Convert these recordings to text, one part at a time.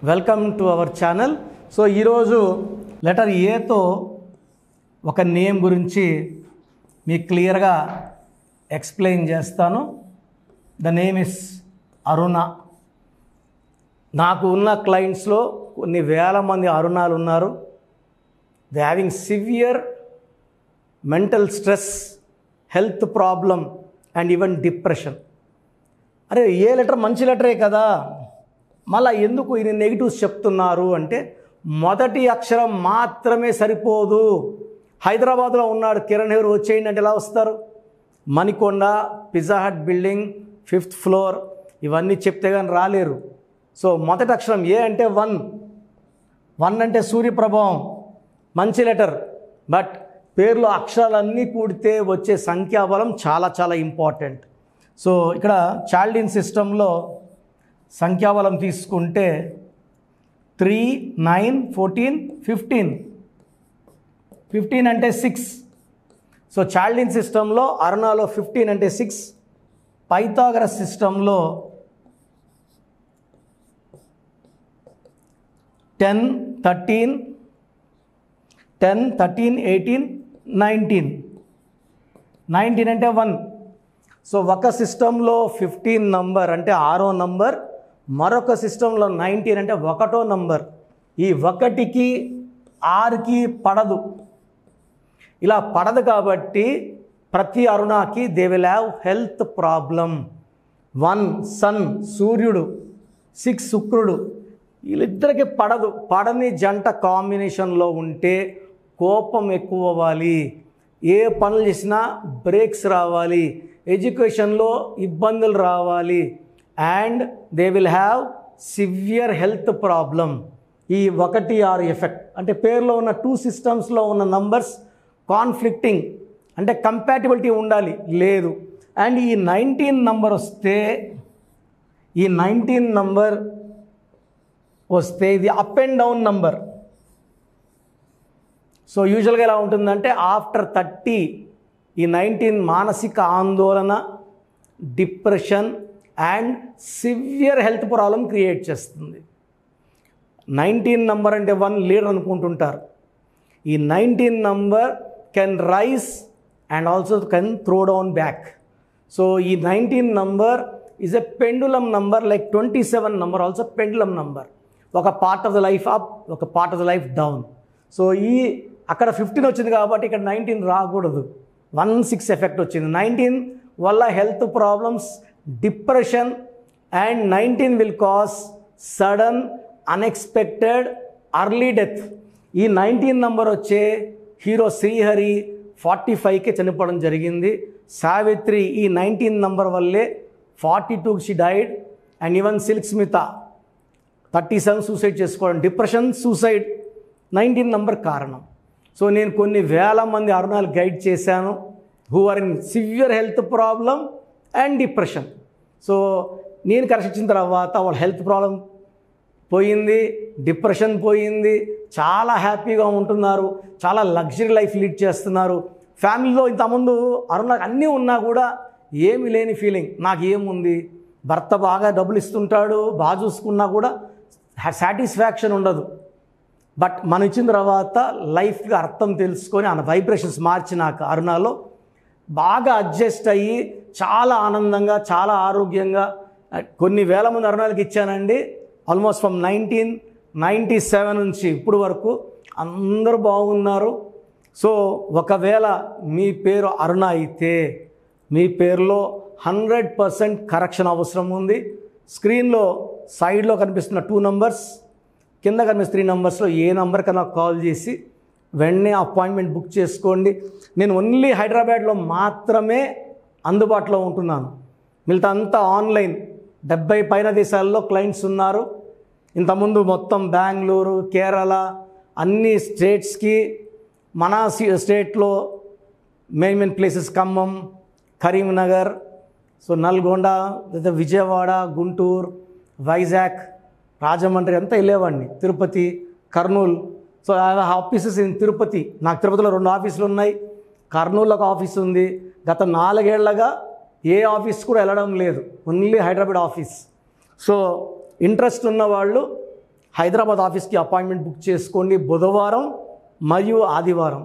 welcome to our channel so ఈరోజు letter ఏతో ఒక నేమ్ గురించి మీకు క్లియర్గా ఎక్స్ప్లెయిన్ చేస్తాను ద నేమ్ ఇస్ అరుణ నాకు ఉన్న క్లయింట్స్లో కొన్ని వేల మంది అరుణాలు ఉన్నారు they having severe mental stress health problem and even depression అరే ఏ లెటర్ మంచి లెటరే కదా మళ్ళీ ఎందుకు ఈయన నెగిటివ్స్ చెప్తున్నారు అంటే మొదటి అక్షరం మాత్రమే సరిపోదు హైదరాబాద్లో ఉన్నాడు కిరణ్ నెహ్రూ వచ్చేయండి అంటే ఎలా వస్తారు Manikonda Pizza Hut building fifth floor ఇవన్నీ చెప్తే కానీ రాలేరు సో మొదటి అక్షరం ఏ అంటే వన్ వన్ అంటే సూర్యప్రభావం మంచి లెటర్ బట్ పేర్లో అక్షరాలన్నీ కూడితే వచ్చే సంఖ్యాబలం చాలా చాలా ఇంపార్టెంట్ సో ఇక్కడ చాల్డిన్ సిస్టంలో సంఖ్యాబలం తీసుకుంటే three nine fourteen fifteen fifteen అంటే సిక్స్ సో చాల్డిన్ సిస్టంలో అరుణాలో ఫిఫ్టీన్ అంటే సిక్స్ పైథాగరస్ సిస్టంలో ten thirteen ten thirteen eighteen nineteen nineteen అంటే వన్ సో ఒక సిస్టంలో ఫిఫ్టీన్ నంబర్ అంటే ఆరో నంబర్ మరొక సిస్టంలో నైన్టీన్ అంటే ఒకటో నంబర్ ఈ ఒకటికి ఆరుకి పడదు ఇలా పడదు కాబట్టి ప్రతి అరుణాకి they will have health problem one sun సూర్యుడు సిక్స్ శుక్రుడు వీళ్ళిద్దరికి పడదు పడని జంట కాంబినేషన్లో ఉంటే కోపం ఎక్కువ అవ్వాలి ఏ పనులు చేసినా బ్రేక్స్ రావాలి ఎడ్యుకేషన్లో ఇబ్బందులు రావాలి and they will have severe health problem ఈ ఒకటి ఆరు ఎఫెక్ట్ అంటే పేరులో ఉన్న టూ సిస్టమ్స్లో ఉన్న నంబర్స్ కాన్ఫ్లిక్టింగ్ అంటే కంపాటిబిలిటీ ఉండాలి లేదు అండ్ ఈ నైన్టీన్ నంబర్ వస్తే ఈ నైన్టీన్ నంబర్ వస్తే ఇది up and down number so యూజువల్గా ఎలా ఉంటుందంటే ఆఫ్టర్ థర్టీ ఈ నైన్టీన్ మానసిక ఆందోళన depression and severe health problem create చేస్తుంది నైన్టీన్ నంబర్ అంటే వన్ లీడర్ అనుకుంటుంటారు ఈ nineteen number can rise and also can throw down back so ఈ nineteen number is a pendulum number like twenty seven number also pendulum number ఒక part of the life up ఒక part of the life down so ఈ అక్కడ fifteen వచ్చింది కాబట్టి ఇక్కడ nineteen రాకూడదు one six effect వచ్చింది నైన్టీన్ వల్ల health problems depression and nineteen will cause sudden unexpected early death ఈ నైన్టీన్ నంబర్ వచ్చే హీరో శ్రీహరి ఫార్టీ ఫైవ్కి చనిపోవడం జరిగింది సావిత్రి ఈ నైన్టీన్ నంబర్ వల్లే ఫార్టీ టూకి she died and even Silk Smitha thirty seven suicide చేసుకోవడం డిప్రెషన్ సూసైడ్ నైన్టీన్ నంబర్ కారణం సో నేను కొన్ని వేల మంది అరుణాలు గైడ్ చేశాను who are in severe health problem and depression so నేను కరెక్ట్ ఇచ్చిన తర్వాత వాళ్ళ హెల్త్ ప్రాబ్లం పోయింది డిప్రెషన్ పోయింది చాలా హ్యాపీగా ఉంటున్నారు చాలా లగ్జరీ లైఫ్ లీడ్ చేస్తున్నారు ఫ్యామిలీలో ఇంతకుముందు అరుణాకు అన్నీ ఉన్నా కూడా ఏమి లేని ఫీలింగ్ నాకు ఏముంది భర్త బాగా డబ్బులు ఇస్తుంటాడు బాగా చూసుకున్నా కూడా సాటిస్ఫాక్షన్ ఉండదు బట్ మనం ఇచ్చిన తర్వాత లైఫ్కి అర్థం తెలుసుకొని ఆ వైబ్రేషన్స్ మార్చినాక అరుణాలో బాగా అడ్జస్ట్ అయ్యి చాలా ఆనందంగా చాలా ఆరోగ్యంగా కొన్ని వేల మంది అరుణాలకి ఇచ్చానండి almost from nineteen ninety seven నుంచి ఇప్పుడు వరకు అందరూ బాగున్నారు సో ఒకవేళ మీ పేరు అరుణ అయితే మీ పేరులో హండ్రెడ్ పర్సెంట్ కరెక్షన్ అవసరం ఉంది స్క్రీన్లో సైడ్లో కనిపిస్తున్న టూ నంబర్స్ కింద కనిపిస్తున్న త్రీ నంబర్స్లో ఏ నెంబర్కి నాకు కాల్ చేసి వెంటనే అపాయింట్మెంట్ బుక్ చేసుకోండి నేను ఓన్లీ హైదరాబాద్లో మాత్రమే అందుబాటులో ఉంటున్నాను మిగతా అంతా ఆన్లైన్ డెబ్బై పైన దేశాల్లో క్లయింట్స్ ఉన్నారు ఇంతకుముందు మొత్తం బెంగళూరు కేరళ అన్ని స్టేట్స్కి మన సి- స్టేట్లో main main places Khammam Karimnagar so Nalgonda లేదా విజయవాడ గుంటూరు వైజాగ్ రాజమండ్రి అంతా వెళ్ళేవాడిని Tirupati Kurnool so I have offices in Tirupati నాకు తిరుపతిలో రెండు ఆఫీసులు ఉన్నాయి కర్నూలులో ఒక ఆఫీస్ ఉంది గత నాలుగేళ్లగా ఏ ఆఫీస్ కూడా వెళ్ళడం లేదు only Hyderabad office so interest ఉన్న వాళ్ళు హైదరాబాద్ ఆఫీస్కి అపాయింట్మెంట్ బుక్ చేసుకోండి బుధవారం మరియు ఆదివారం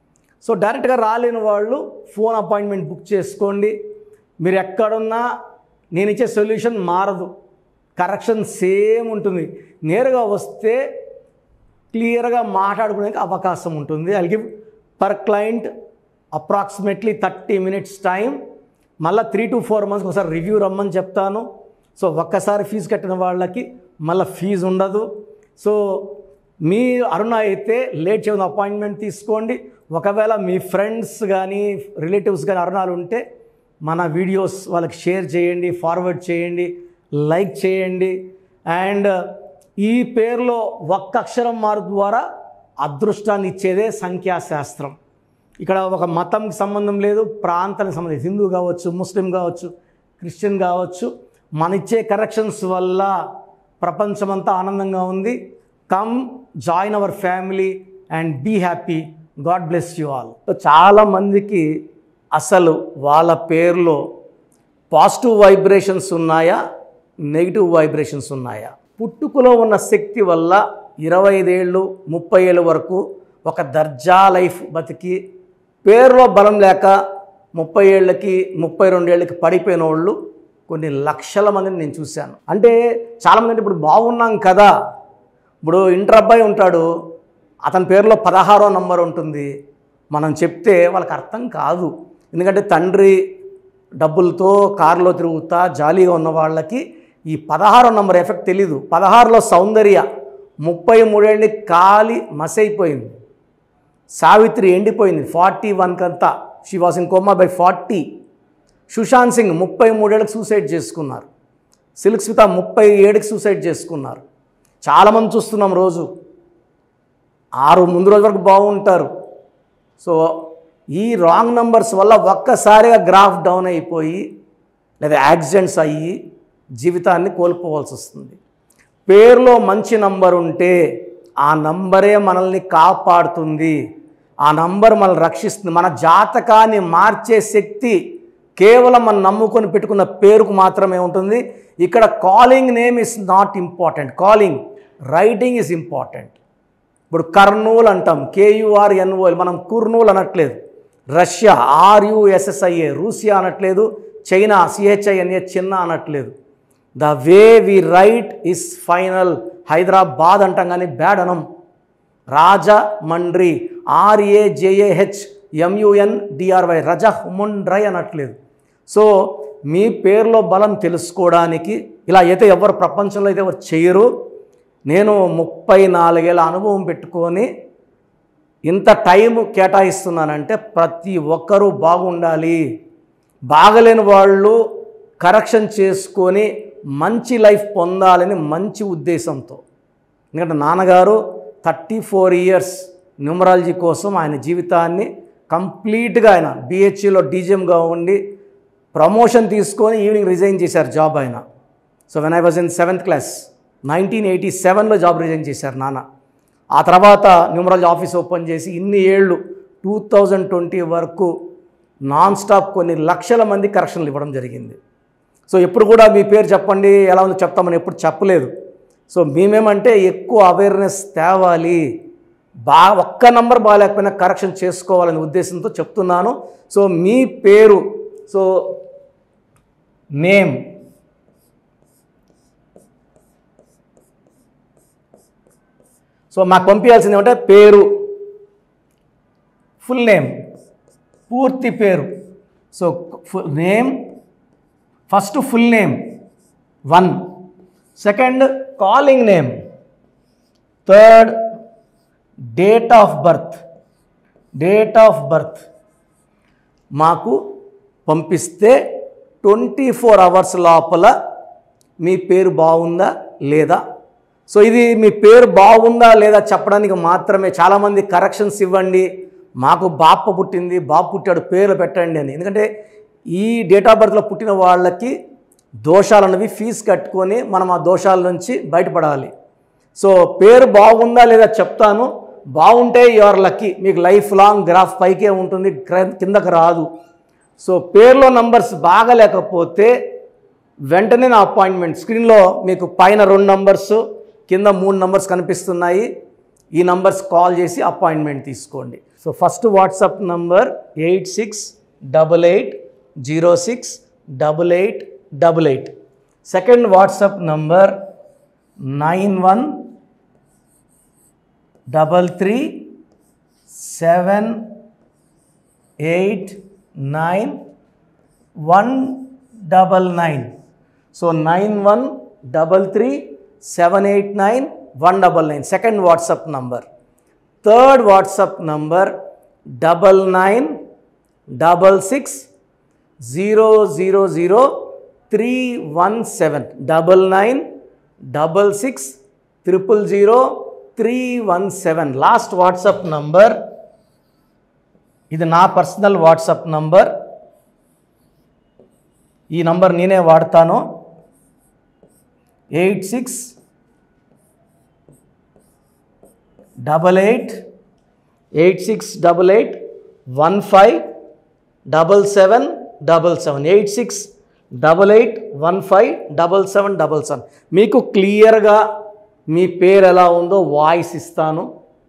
సో డైరెక్ట్గా రాలేని వాళ్ళు ఫోన్ అపాయింట్మెంట్ బుక్ చేసుకోండి మీరు ఎక్కడున్నా నేను ఇచ్చే సొల్యూషన్ మారదు కరెక్షన్ సేమ్ ఉంటుంది నేరుగా వస్తే క్లియర్గా మాట్లాడుకునేకి అవకాశం ఉంటుంది I give per client approximately thirty minutes time మళ్ళీ త్రీ టు ఫోర్ మంత్స్కి ఒకసారి రివ్యూ రమ్మని చెప్తాను సో ఒక్కసారి ఫీజు కట్టిన వాళ్ళకి మళ్ళీ ఫీజు ఉండదు సో మీ అరుణ అయితే లేట్ చేయడం అపాయింట్మెంట్ తీసుకోండి ఒకవేళ మీ ఫ్రెండ్స్ కానీ రిలేటివ్స్ కానీ అరుణాలు ఉంటే మన వీడియోస్ వాళ్ళకి షేర్ చేయండి ఫార్వర్డ్ చేయండి లైక్ చేయండి అండ్ ఈ పేరులో ఒక్క అక్షరం మారు ద్వారా అదృష్టాన్ని ఇచ్చేదే సంఖ్యాశాస్త్రం ఇక్కడ ఒక మతంకి సంబంధం లేదు ప్రాంతానికి సంబంధం హిందూ కావచ్చు ముస్లిం కావచ్చు క్రిస్టియన్ కావచ్చు మన ఇచ్చే కరెక్షన్స్ వల్ల ప్రపంచమంతా ఆనందంగా ఉంది come join our family and be happy God bless you all చాలామందికి అసలు వాళ్ళ పేరులో పాజిటివ్ వైబ్రేషన్స్ ఉన్నాయా నెగిటివ్ వైబ్రేషన్స్ ఉన్నాయా పుట్టుకలో ఉన్న శక్తి వల్ల ఇరవై ఐదేళ్ళు ముప్పై ఏళ్ళ వరకు ఒక దర్జా లైఫ్ బతికి పేరులో బలం లేక ముప్పై ఏళ్ళకి ముప్పై రెండేళ్ళకి పడిపోయిన వాళ్ళు కొన్ని లక్షల మందిని నేను చూశాను అంటే చాలామంది అంటే ఇప్పుడు బాగున్నాం కదా ఇప్పుడు ఇంటర్ అబ్బాయి ఉంటాడు అతని పేరులో పదహారో నంబర్ ఉంటుంది మనం చెప్తే వాళ్ళకి అర్థం కాదు ఎందుకంటే తండ్రి డబ్బులతో కారులో తిరుగుతా జాలీగా ఉన్న వాళ్ళకి ఈ పదహారో నంబర్ ఎఫెక్ట్ తెలీదు పదహారులో సౌందర్య ముప్పై మూడేళ్ళని కాలి మసైపోయింది సావిత్రి ఎండిపోయింది ఫార్టీ వన్కంతా she was in coma by forty Sushant Singh ముప్పై మూడేళ్ళకి సూసైడ్ చేసుకున్నారు సిల్క్ స్మిత ముప్పై ఏడుకి సూసైడ్ చేసుకున్నారు చాలామంది చూస్తున్నాం రోజు ఆరు ముందు రోజు వరకు బాగుంటారు సో ఈ రాంగ్ నంబర్స్ వల్ల ఒక్కసారిగా గ్రాఫ్ డౌన్ అయిపోయి లేదా యాక్సిడెంట్స్ అయ్యి జీవితాన్ని కోల్పోవాల్సి వస్తుంది పేరులో మంచి నంబర్ ఉంటే ఆ నంబరే మనల్ని కాపాడుతుంది ఆ నంబర్ మనల్ని రక్షిస్తుంది మన జాతకాన్ని మార్చే శక్తి కేవలం మనం నమ్ముకొని పెట్టుకున్న పేరుకు మాత్రమే ఉంటుంది ఇక్కడ calling name is not important calling writing is important ఇప్పుడు కర్నూలు అంటాం కేయుఆర్ ఎన్ఓఎల్ మనం కుర్నూలు అనట్లేదు రష్యా ఆర్యుఎస్ఎస్ఐఏ రూసియా అనట్లేదు చైనా సిహెచ్ఐఎన్ఏ చిన్న అనట్లేదు the way we write is final Hyderabad అంటాం కానీ బ్యాడ్ అనం రాజమండ్రి ఆర్ఏజేఏహెచ్ ఎంయుఎన్ డిఆర్వై రజహ్ముండ్రై అనట్లేదు సో మీ పేరులో బలం తెలుసుకోవడానికి ఇలా అయితే ఎవరు ప్రపంచంలో అయితే ఎవరు చేయరు నేను ముప్పై నాలుగేళ్ళ అనుభవం పెట్టుకొని ఇంత టైం కేటాయిస్తున్నానంటే ప్రతి ఒక్కరూ బాగుండాలి బాగలేని వాళ్ళు కరెక్షన్ చేసుకొని మంచి లైఫ్ పొందాలని మంచి ఉద్దేశంతో ఎందుకంటే నాన్నగారు థర్టీ ఫోర్ ఇయర్స్ న్యూమరాలజీ కోసం ఆయన జీవితాన్ని కంప్లీట్గా ఆయన బిహెచ్ఈలో డీజీఎంగా ఉండి ప్రమోషన్ తీసుకొని ఈవినింగ్ రిజైన్ చేశారు జాబ్ ఆయన so when I was in seventh class nineteen eighty సెవెన్లో జాబ్ రిజైన్ చేశారు నాన్న ఆ తర్వాత న్యూమరాలజీ ఆఫీస్ ఓపెన్ చేసి ఇన్ని ఏళ్ళు టూ థౌజండ్ ట్వంటీ వరకు నాన్ స్టాప్ కొన్ని లక్షల మంది కరెక్షన్లు ఇవ్వడం జరిగింది సో ఎప్పుడు కూడా మీ పేరు చెప్పండి ఎలా ఉందో చెప్తామని ఎప్పుడు చెప్పలేదు సో మేమేమంటే ఎక్కువ అవేర్నెస్ తేవాలి బా ఒక్క నంబర్ బాగాలేకపోయినా కరెక్షన్ చేసుకోవాలనే ఉద్దేశంతో చెప్తున్నాను సో మీ పేరు సో నేమ్ సో మాకు పంపించాల్సింది ఏమంటే పేరు ఫుల్ నేమ్ పూర్తి పేరు so full name first full name one second calling name third date of birth date of birth మాకు పంపిస్తే ట్వంటీ ఫోర్ అవర్స్ లోపల మీ పేరు బాగుందా లేదా సో ఇది మీ పేరు బాగుందా లేదా చెప్పడానికి మాత్రమే చాలామంది కరెక్షన్స్ ఇవ్వండి మాకు బాప పుట్టింది బాబు పుట్టాడు పేరు పెట్టండి అని ఎందుకంటే ఈ డేట్ ఆఫ్ బర్త్లో పుట్టిన వాళ్ళకి దోషాలు అనేవి ఫీజు కట్టుకొని మనం ఆ దోషాల నుంచి బయటపడాలి సో పేరు బాగుందా లేదా చెప్తాను బాగుంటే యువర్ లక్కీ మీకు లైఫ్ లాంగ్ గ్రాఫ్ పైకే ఉంటుంది క్ర- కిందకు రాదు సో పేర్లో నంబర్స్ బాగలేకపోతే వెంటనే నా అపాయింట్మెంట్ స్క్రీన్లో మీకు పైన రెండు నంబర్స్ కింద మూడు నంబర్స్ కనిపిస్తున్నాయి ఈ నంబర్స్ కాల్ చేసి అపాయింట్మెంట్ తీసుకోండి so first WhatsApp number eight six double eight zero six double eight double eight second WhatsApp number nine one double three seven eight nine one double nine so nine one double three seven eight nine one double nine second WhatsApp number third WhatsApp number double nine double six zero zero zero three one seven double nine double six triple zero three one seven last WhatsApp number ఇది నా personal WhatsApp number ఈ నంబర్ నేనే వాడతాను eight six double eight eight six double eight one five double seven double seven eight six double eight one five double seven double seven మీకు క్లియర్గా మీ పేరు ఎలా ఉందో వాయిస్ ఇస్తాను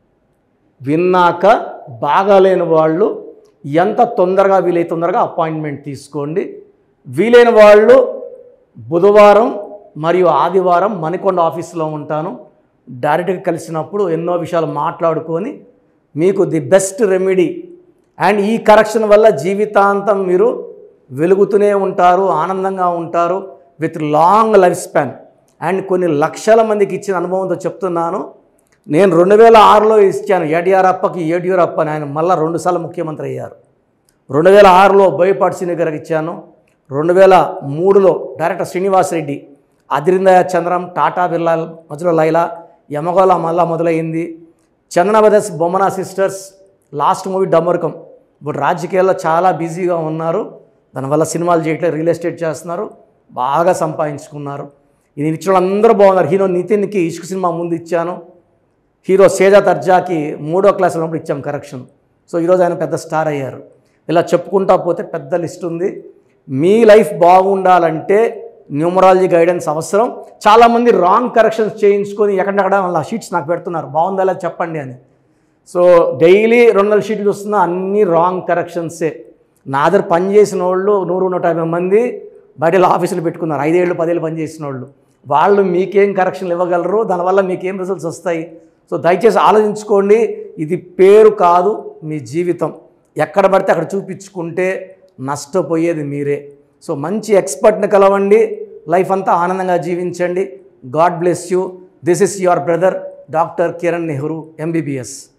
విన్నాక బాగాలేని వాళ్ళు ఎంత తొందరగా వీలైతే తొందరగా అపాయింట్మెంట్ తీసుకోండి వీలైన వాళ్ళు బుధవారం మరియు ఆదివారం మణికొండ ఆఫీస్లో ఉంటాను డైరెక్ట్గా కలిసినప్పుడు ఎన్నో విషయాలు మాట్లాడుకొని మీకు ది బెస్ట్ రెమెడీ అండ్ ఈ కరెక్షన్ వల్ల జీవితాంతం మీరు వెలుగుతూనే ఉంటారు ఆనందంగా ఉంటారు with long life span and కొన్ని లక్షల మందికి ఇచ్చిన అనుభవంతో చెప్తున్నాను నేను రెండు వేల ఆరులో ఇచ్చాను యడియూరప్పకి యడియూరప్ప అని ఆయన మళ్ళీ రెండుసార్లు ముఖ్యమంత్రి అయ్యారు రెండు వేల ఆరులో బోయపాటి శ్రీని గారికి ఇచ్చాను రెండు వేల మూడులో director Srinivas Reddy Adirindayya Chandram Tata Birla Madhyalo Laila Yamagola Malla Modalaindi Chandana brothers Bommana sisters last movie డమ్మరకం ఇప్పుడు రాజకీయాల్లో చాలా బిజీగా ఉన్నారు దానివల్ల సినిమాలు చేయట్లేదు రియల్ ఎస్టేట్ చేస్తున్నారు బాగా సంపాదించుకున్నారు ఇది ఇచ్చిన వాళ్ళందరూ బాగున్నారు హీరో నితిన్కి ఇష్క్ సినిమా ముందు ఇచ్చాను హీరో సేజా తర్జాకి మూడో క్లాస్ ఉన్నప్పుడు ఇచ్చాం కరెక్షన్ సో ఈరోజు ఆయన పెద్ద స్టార్ అయ్యారు ఇలా చెప్పుకుంటా పోతే పెద్ద లిస్ట్ ఉంది మీ లైఫ్ బాగుండాలంటే న్యూమరాలజీ గైడెన్స్ అవసరం చాలామంది రాంగ్ కరెక్షన్స్ చేయించుకొని ఎక్కడెక్కడ వాళ్ళ షీట్స్ నాకు పెడుతున్నారు బాగుందా లేదా చెప్పండి అని సో డైలీ రెండు వందల షీట్లు చూస్తున్నా అన్ని రాంగ్ కరెక్షన్సే నా దగ్గర పనిచేసిన వాళ్ళు నూరు నూట యాభై మంది బయట ఆఫీసులు పెట్టుకున్నారు ఐదేళ్ళు పదేళ్ళు పనిచేసిన వాళ్ళు వాళ్ళు మీకేం కరెక్షన్లు ఇవ్వగలరు దానివల్ల మీకేం రిజల్ట్స్ వస్తాయి సో దయచేసి ఆలోచించుకోండి ఇది పేరు కాదు మీ జీవితం ఎక్కడ పడితే అక్కడ చూపించుకుంటే నష్టపోయేది మీరే సో మంచి ఎక్స్పర్ట్ని కలవండి లైఫ్ అంతా ఆనందంగా జీవించండి God bless you this is your brother doctor Kiran Nehru MBBS